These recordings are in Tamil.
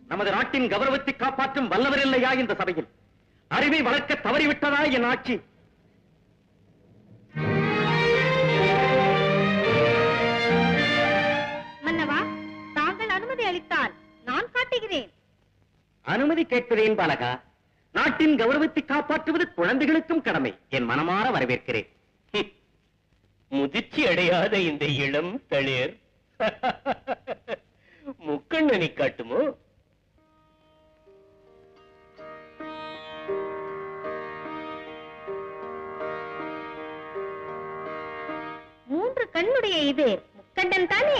நமது நாட்டின் கௌரவத்தை காப்பாற்றும் வல்லவர் இல்லையா இந்த சபையில் அறிவை வளர்க்க தவறிவிட்டதா என் ஆட்சி மன்னவா தாங்கள் அனுமதி அளித்தால் நான் காட்டுகிறேன் அனுமதி கேட்கிறேன் பாலகா நாட்டின் கௌரவத்தை காப்பாற்றுவது குழந்தைகளுக்கும் கடமை என் மனமாற வரவேற்கிறேன் ஹம். முதிர்ச்சி அடையாத இந்த இளம் தளிர் முக்கண்ணனை காட்டுமோ மூன்று கண்ணுடைய இது முக்கண்டன் தானே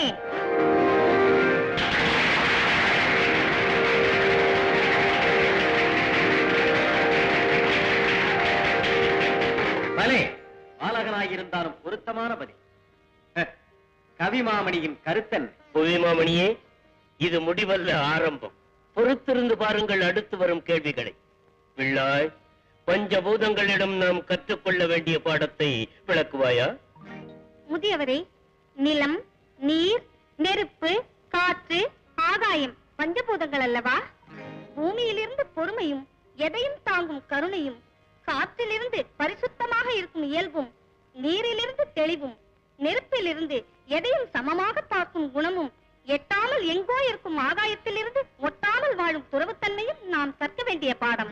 பலே பாலகனாயிருந்தாலும் பொருத்தமான பதில் ஹ, கவிமாமணியின் கருத்தன் புவிமாமணியே இது முடிவல்ல ஆரம்பம் பொறுத்திருந்து பாருங்கள் அடுத்து வரும் கேள்விகளை பிள்ளாய் பஞ்சபூதங்களிடம் நாம் கற்றுக்கொள்ள வேண்டிய பாடத்தை விளக்குவாயா முதியவரே நிலம் நீர் நெருப்பு காற்று ஆகாயம் பஞ்சபூதங்கள் அல்லவா பூமியிலிருந்து பொறுமையும் எதையும் தாங்கும் கருணையும் காற்றிலிருந்து பரிசுத்தமாக இருக்கும் இயல்பும் நீரிலிருந்து தெளிவும் நெருப்பிலிருந்து எதையும் சமமாக பார்க்கும் குணமும் எட்டாமல் எங்கோ இருக்கும் ஆகாயத்திலிருந்து ஒட்டாமல் வாழும் துறவுத்தன்மையும் நாம் கற்க வேண்டிய பாடம்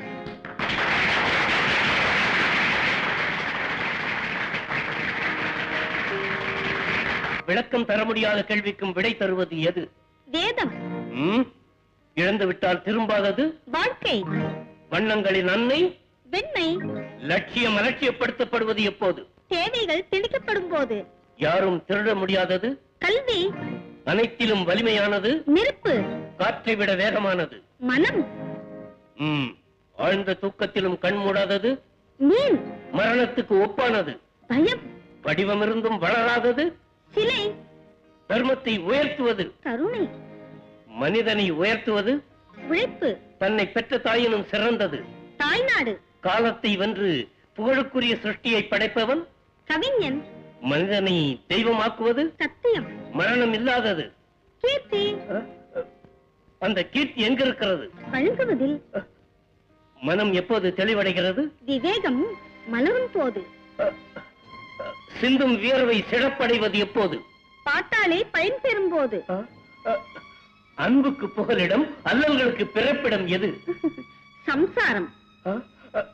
விளக்கம் தர முடியாத கேள்விக்கும் விடை தருவது எது வேதம் ம்? இழந்து விட்டால் திரும்பாதது வாழ்க்கை வண்ணங்களின் அன்னை வெண்மை லட்சியம் அலட்சியப்படுத்தப்படுவது எப்போது தேவைகள் திணிக்கப்படும் போது யாரும் திருட முடியாதது கல்வி அனைத்திலும் வலிமையானது நெருப்பு காற்றை விட வேகமானது மனம் ம். ஆழ்ந்த தூக்கத்திலும் கண் மூடாதது மீன் மரணத்துக்கு ஒப்பானது பயம் வடிவமிருந்தும் வளராதது சிலை தர்மத்தை உயர்த்துவது கருணை மனிதனை உயர்த்துவது உழைப்பு தன்னை பெற்ற தாயினும் சிறந்தது தாய்நாடு காலத்தை வென்று புகழுக்குரிய சிருஷ்டியை படைப்பவன் கவிஞன் மனிதனை தெய்வமாக்குவது சத்தியம் மரணம் இல்லாதது கீர்த்தி அஹ், அஹ், அந்த கீர்த்தி எங்க இருக்கிறது வழங்குவதில் மனம் எப்போது தெளிவடைகிறது விவேகம் மலரும் போது அஹ், அஹ், சிந்தும் வியர்வை சிறப்படைவது எப்போது பாட்டாளை பயன் பெறும் போது அஹ், அஹ், அன்புக்கு புகலிடம் அல்லல்களுக்கு பிறப்பிடம் எது சம்சாரம் அஹ், அஹ்,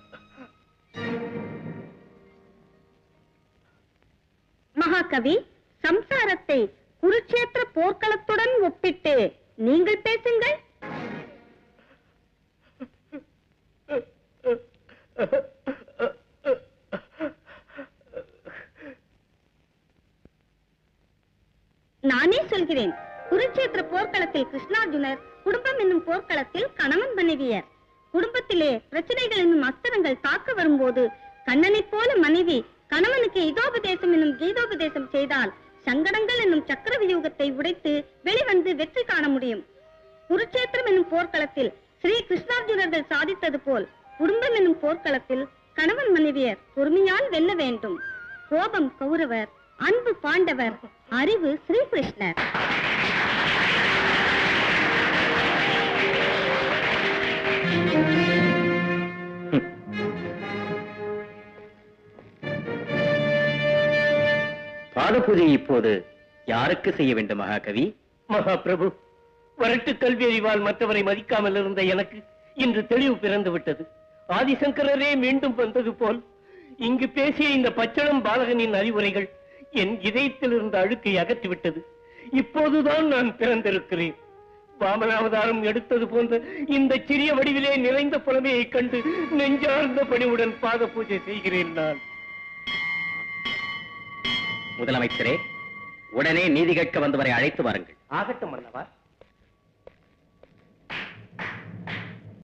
மகாகவி சம்சாரத்தை குருட்சேத்திர போர்க்களத்துடன் ஒப்பிட்டு நீங்கள் பேசுங்கள் நானே சொல்கிறேன் குருட்சேத்திர போர்க்களத்தில் கிருஷ்ணார்ஜுனர் குடும்பம் என்னும் போர்க்களத்தில் கணவன் மனைவியர் குடும்பத்திலே பிரச்சனைகள் என்னும் அஸ்திரங்கள் தாக்க வரும்போது கண்ணனைப் போல மனைவி கணவனுக்கு இதோபதேசம் என்னும் கீதோபதேசம் செய்தால் சங்கடங்கள் என்னும் சக்கர வியூகத்தை உடைத்து வெளிவந்து வெற்றி காண முடியும் குருட்சேத்திரம் என்னும் போர்க்களத்தில் ஸ்ரீ கிருஷ்ணார்ஜுனர்கள் சாதித்தது போல் குடும்பம் என்னும் போர்க்களத்தில் கணவன் மனைவியர் பொறுமையால் வெல்ல வேண்டும் கோபம் கௌரவர் அன்பு பாண்டவர் அறிவு ஸ்ரீகிருஷ்ணர் பாத பூஜை இப்போது யாருக்கு செய்ய வேண்டும் மகாகவி மகாபிரபு வரட்டு கல்வி அறிவால் மற்றவரை மதிக்காமல் இருந்த எனக்கு இன்று தெளிவு பிறந்து விட்டது ஆதிசங்கரரே மீண்டும் வந்தது போல் இங்கு பேசிய இந்த பச்சளம் பாலகனின் அறிவுரைகள் என் இதயத்தில் இருந்த அழுக்கை அகற்றிவிட்டது இப்போதுதான் நான் பிறந்திருக்கிறேன் வாமனாவதாரம் எடுத்தது போன்ற இந்த சிறிய வடிவிலே நிறைந்த புலமையைக் கண்டு நெஞ்சார்ந்த பணிவுடன் பாத பூஜை செய்கிறேன் நான் முதலமைச்சரே உடனே நீதி கேட்க வந்தவரை அழைத்து வாருங்கள் ஆகட்டும் அல்லவா